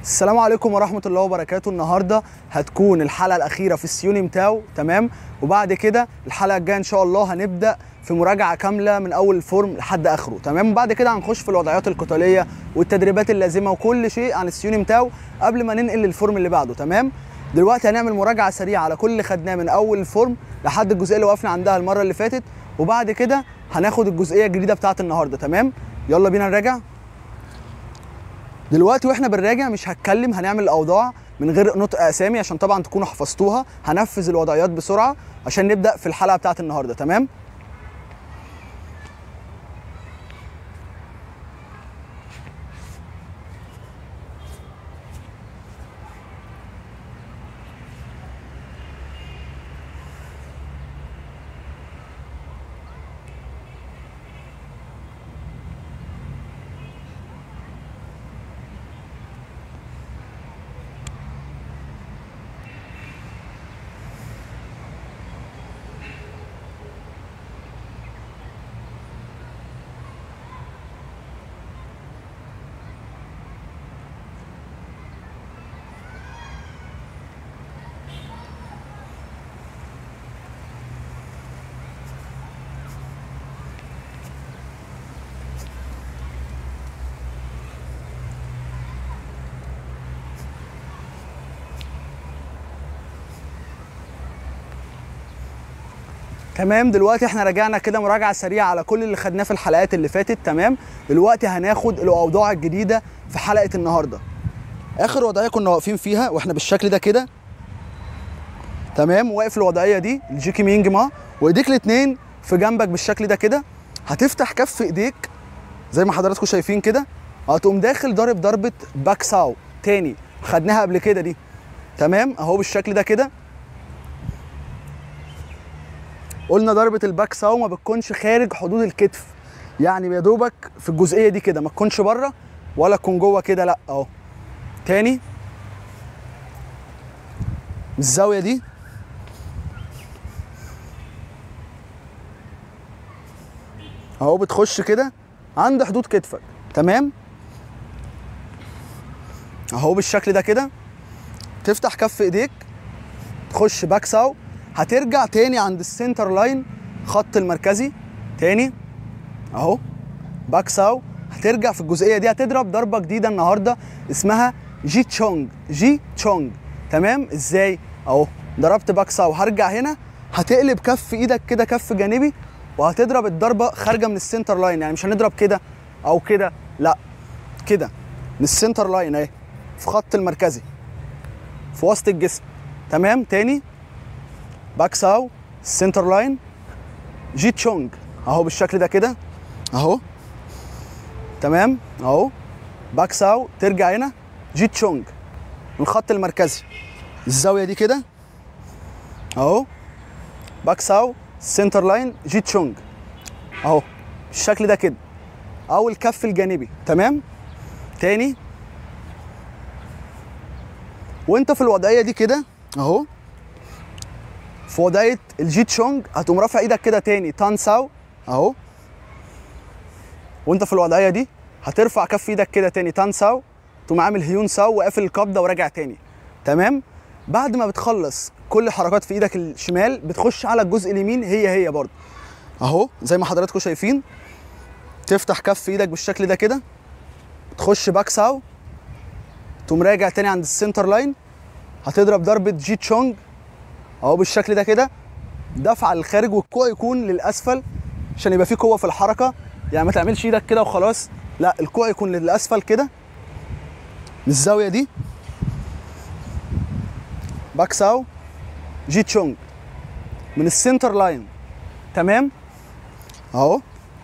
السلام عليكم ورحمة الله وبركاته النهاردة هتكون الحلقة الأخيرة في السيوني متاو تمام وبعد كده الحلقة الجاية إن شاء الله هنبدأ في مراجعة كاملة من أول الفورم لحد آخره تمام وبعد كده هنخش في الوضعيات القتالية والتدريبات اللازمة وكل شيء عن السيوني متاو قبل ما ننقل للفورم اللي بعده تمام دلوقتي هنعمل مراجعة سريعة على كل اللي خدناه من أول الفورم لحد الجزئية اللي وقفنا عندها المرة اللي فاتت وبعد كده هناخد الجزئية الجديدة بتاعة النهاردة تمام يلا بينا نراجع دلوقتي واحنا بنراجع مش هتكلم هنعمل الاوضاع من غير نطق اسامي عشان طبعا تكونوا حفظتوها هنفذ الوضعيات بسرعه عشان نبدا في الحلقه بتاعت النهارده تمام تمام دلوقتي احنا راجعنا كده مراجعه سريعه على كل اللي خدناه في الحلقات اللي فاتت تمام دلوقتي هناخد الاوضاع الجديده في حلقه النهارده اخر وضعيه كنا واقفين فيها واحنا بالشكل ده كده تمام واقف الوضعيه دي الجيكي مينج ما وايديك الاتنين في جنبك بالشكل ده كده هتفتح كف ايديك زي ما حضراتكم شايفين كده هتقوم داخل ضارب ضربه باك ساو تاني خدناها قبل كده دي تمام اهو بالشكل ده كده قلنا ضربه الباك ساو ما بتكونش خارج حدود الكتف يعني يا دوبك في الجزئيه دي كده ما تكونش بره ولا تكون جوه كده لا اهو تاني من الزاويه دي اهو بتخش كده عند حدود كتفك تمام اهو بالشكل ده كده تفتح كف ايديك تخش باك ساو هترجع تاني عند السنتر لاين خط المركزي تاني اهو باك ساو هترجع في الجزئيه دي هتضرب ضربه جديده النهارده اسمها جي تشونج جي تشونج تمام ازاي اهو ضربت باك ساو هرجع هنا هتقلب كف ايدك كده كف جانبي وهتضرب الضربه خارجه من السنتر لاين يعني مش هنضرب كده او كده لا كده من السنتر لاين اهي في خط المركزي في وسط الجسم تمام تاني باك ساو سنتر لاين جي تشونج اهو بالشكل ده كده اهو تمام اهو باك ساو ترجع هنا جي تشونج من الخط المركزي الزاويه دي كده اهو باك ساو سنتر لاين جي تشونج اهو بالشكل ده كده او الكف الجانبي تمام تاني وانت في الوضعيه دي كده اهو في وضعيه الجي تشونج هتقوم رافع ايدك كده تاني تان ساو اهو وانت في الوضعيه دي هترفع كف ايدك كده تاني تان ساو تقوم عامل هيون ساو وقافل القبضه وراجع تاني تمام بعد ما بتخلص كل حركات في ايدك الشمال بتخش على الجزء اليمين هي هي برضه اهو زي ما حضراتكم شايفين تفتح كف ايدك بالشكل ده كده تخش باك ساو تقوم راجع تاني عند السنتر لاين هتضرب ضربه جي تشونج اهو بالشكل ده كده دفع للخارج والكوع يكون للاسفل عشان يبقى فيه قوه في الحركه يعني ما تعملش ايدك كده وخلاص لا الكوع يكون للاسفل كده من الزاويه دي باك ساو جي تشونج من السنتر لاين تمام اهو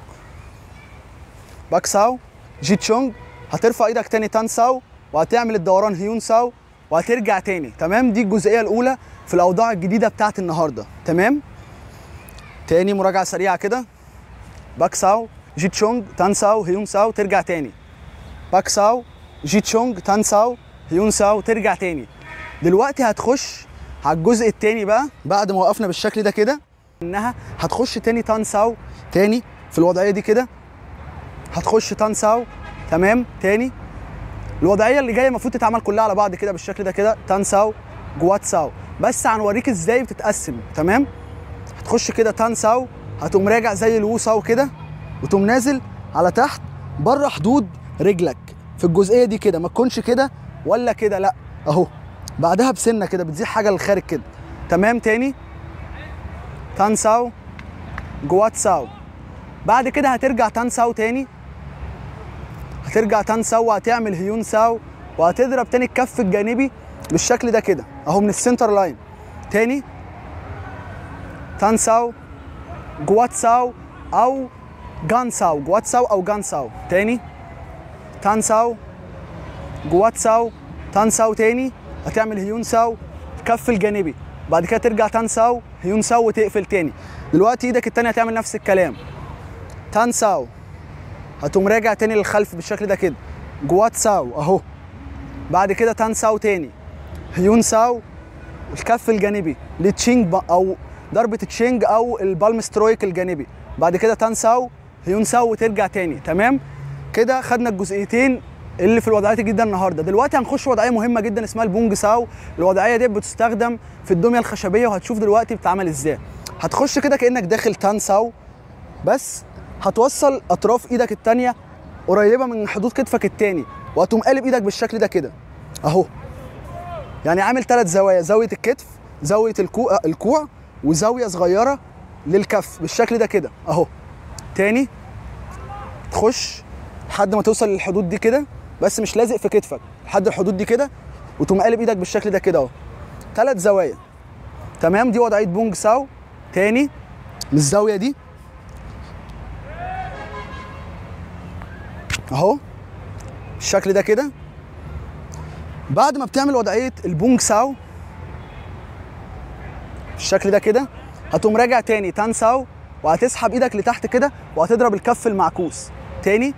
باك ساو جي تشونج هترفع ايدك تاني تان ساو وهتعمل الدوران هيون ساو وهترجع تاني تمام دي الجزئيه الاولى في الاوضاع الجديده بتاعت النهارده تمام تاني مراجعه سريعه كده باك ساو جي تشونج تان ساو هيون ساو ترجع تاني باك ساو جي تشونج تان ساو هيون ساو ترجع تاني دلوقتي هتخش على الجزء التاني بقى بعد ما وقفنا بالشكل ده كده انها هتخش تاني تان ساو تاني في الوضعيه دي كده هتخش تان ساو تمام تاني الوضعيه اللي جايه المفروض تتعمل كلها على بعض كده بالشكل ده كده تان ساو جوات ساو بس هنوريك ازاي بتتقسم تمام هتخش كده تان ساو هتقوم راجع زي الوو ساو كده وتقوم نازل على تحت بره حدود رجلك في الجزئيه دي كده ما تكونش كده ولا كده لا اهو بعدها بسنه كده بتزيح حاجه للخارج كده تمام تاني تان ساو جوات ساو بعد كده هترجع تان ساو تاني هترجع تان ساو وهتعمل هيون ساو وهتضرب تاني الكف الجانبي بالشكل ده كده اهو من السنتر لاين تاني تان ساو جوات ساو او جان ساو جوات ساو او جان ساو تاني تان ساو جوات ساو تان ساو تاني هتعمل هيون ساو الكف الجانبي بعد كده ترجع تان ساو هيون ساو وتقفل تاني دلوقتي ايدك التانية هتعمل نفس الكلام تان ساو هتقوم راجع تاني للخلف بالشكل ده كده جوات ساو اهو بعد كده تان ساو تاني هيون ساو الكف الجانبي لتشينج ب- او ضربة تشينج او البالم سترويك الجانبي بعد كده تان ساو هيون ساو وترجع تاني تمام كده خدنا الجزئيتين اللي في الوضعيات الجديده النهارده دلوقتي هنخش وضعيه مهمه جدا اسمها البونج ساو الوضعيه دي بتستخدم في الدميه الخشبيه وهتشوف دلوقتي بتتعمل ازاي هتخش كده كانك داخل تان ساو بس هتوصل اطراف ايدك التانية قريبه من حدود كتفك التاني وهتقوم قالب ايدك بالشكل ده كده اهو يعني عامل ثلاث زوايا زاويه الكتف زاويه الكوع الكوع وزاويه صغيره للكف بالشكل ده كده اهو تاني تخش لحد ما توصل للحدود دي كده بس مش لازق في كتفك لحد الحدود دي كده وتقوم قالب ايدك بالشكل ده كده اهو ثلاث زوايا تمام دي وضعيه بونج ساو تاني من الزاويه دي اهو الشكل ده كده بعد ما بتعمل وضعيه البونج ساو بالشكل ده كده هتقوم راجع تاني تان ساو وهتسحب ايدك لتحت كده وهتضرب الكف المعكوس تاني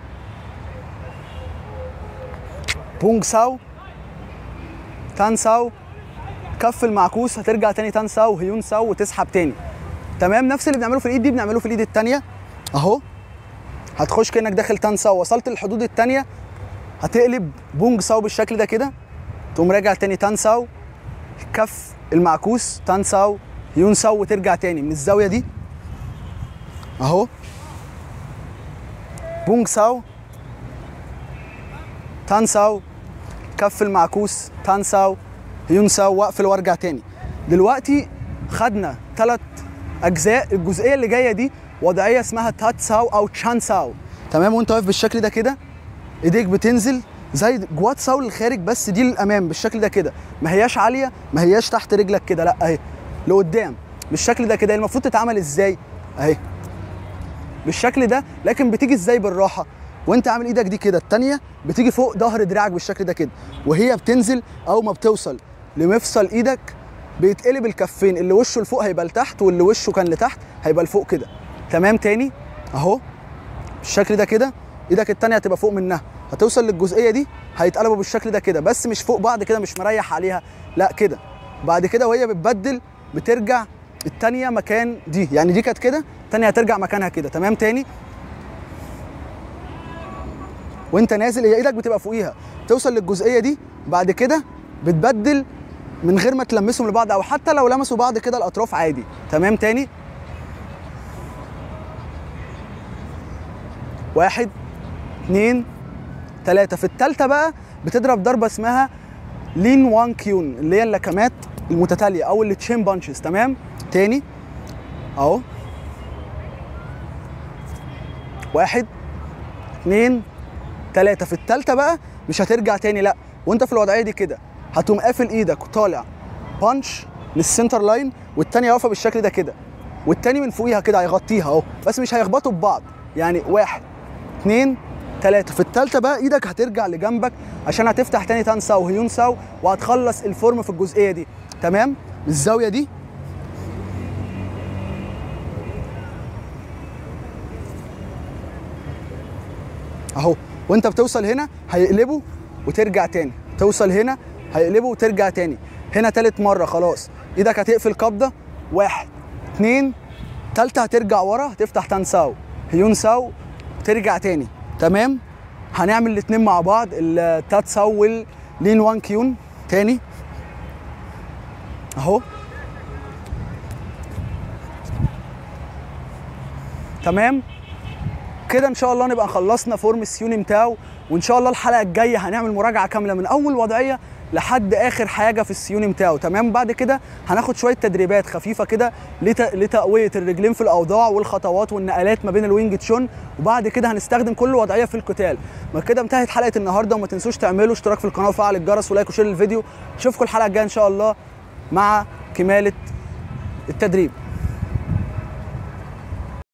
بونج ساو تان ساو كف المعكوس هترجع تاني تان ساو هيون ساو وتسحب تاني تمام نفس اللي بنعمله في الايد دي بنعمله في الايد التانية اهو هتخش كانك داخل تان ساو وصلت للحدود التانية هتقلب بونج ساو بالشكل ده كده تقوم راجع تاني تان ساو كف المعكوس تان ساو هيون ساو وترجع تاني من الزاوية دي اهو بونج ساو تان ساو كف المعكوس تان ساو هيون ساو واقفل وارجع تاني دلوقتي خدنا ثلاث اجزاء الجزئيه اللي جايه دي وضعيه اسمها تات ساو او تشان ساو تمام وانت واقف بالشكل ده كده ايديك بتنزل زي جوات ساو للخارج بس دي للامام بالشكل ده كده ما هياش عاليه ما هياش تحت رجلك كده لا اهي لقدام بالشكل ده كده المفروض تتعمل ازاي اهي بالشكل ده لكن بتيجي ازاي بالراحه وانت عامل ايدك دي كده التانية بتيجي فوق ظهر دراعك بالشكل ده كده وهي بتنزل او ما بتوصل لمفصل ايدك بيتقلب الكفين اللي وشه لفوق هيبقى لتحت واللي وشه كان لتحت هيبقى لفوق كده تمام تاني اهو بالشكل ده كده ايدك التانية هتبقى فوق منها هتوصل للجزئيه دي هيتقلبوا بالشكل ده كده بس مش فوق بعض كده مش مريح عليها لا كده بعد كده وهي بتبدل بترجع التانية مكان دي يعني دي كانت كده التانية هترجع مكانها كده تمام تاني وانت نازل هي ايدك بتبقى فوقيها توصل للجزئيه دي بعد كده بتبدل من غير ما تلمسهم لبعض او حتى لو لمسوا بعض كده الاطراف عادي تمام تاني واحد اتنين تلاتة في التالتة بقى بتضرب ضربة اسمها لين وان كيون اللي هي اللكمات المتتالية او اللي تشين بانشز تمام تاني اهو واحد اتنين تلاتة في التالتة بقى مش هترجع تاني لا وانت في الوضعية دي كده هتقوم قافل ايدك وطالع بانش للسنتر لاين والتانية واقفة بالشكل ده كده والتاني من فوقيها كده هيغطيها اهو بس مش هيخبطوا ببعض يعني واحد اتنين تلاتة في التالتة بقى ايدك هترجع لجنبك عشان هتفتح تاني تان ساو هيون ساو وهتخلص الفورم في الجزئية دي تمام الزاوية دي اهو وانت بتوصل هنا هيقلبوا وترجع تاني توصل هنا هيقلبوا وترجع تاني هنا تالت مرة خلاص ايدك هتقفل قبضة واحد اتنين تالتة هترجع ورا هتفتح تان ساو هيون ساو ترجع تاني تمام هنعمل الاتنين مع بعض التاتساو واللين وان كيون تاني اهو تمام كده ان شاء الله نبقى خلصنا فورم السيوني متاو وان شاء الله الحلقه الجايه هنعمل مراجعه كامله من اول وضعيه لحد اخر حاجه في السيوني متاو تمام بعد كده هناخد شويه تدريبات خفيفه كده لت... لتقويه الرجلين في الاوضاع والخطوات والنقلات ما بين الوينج تشون وبعد كده هنستخدم كل وضعيه في القتال ما كده انتهت حلقه النهارده وما تنسوش تعملوا اشتراك في القناه وفعل الجرس ولايك وشير الفيديو اشوفكم الحلقه الجايه ان شاء الله مع كماله التدريب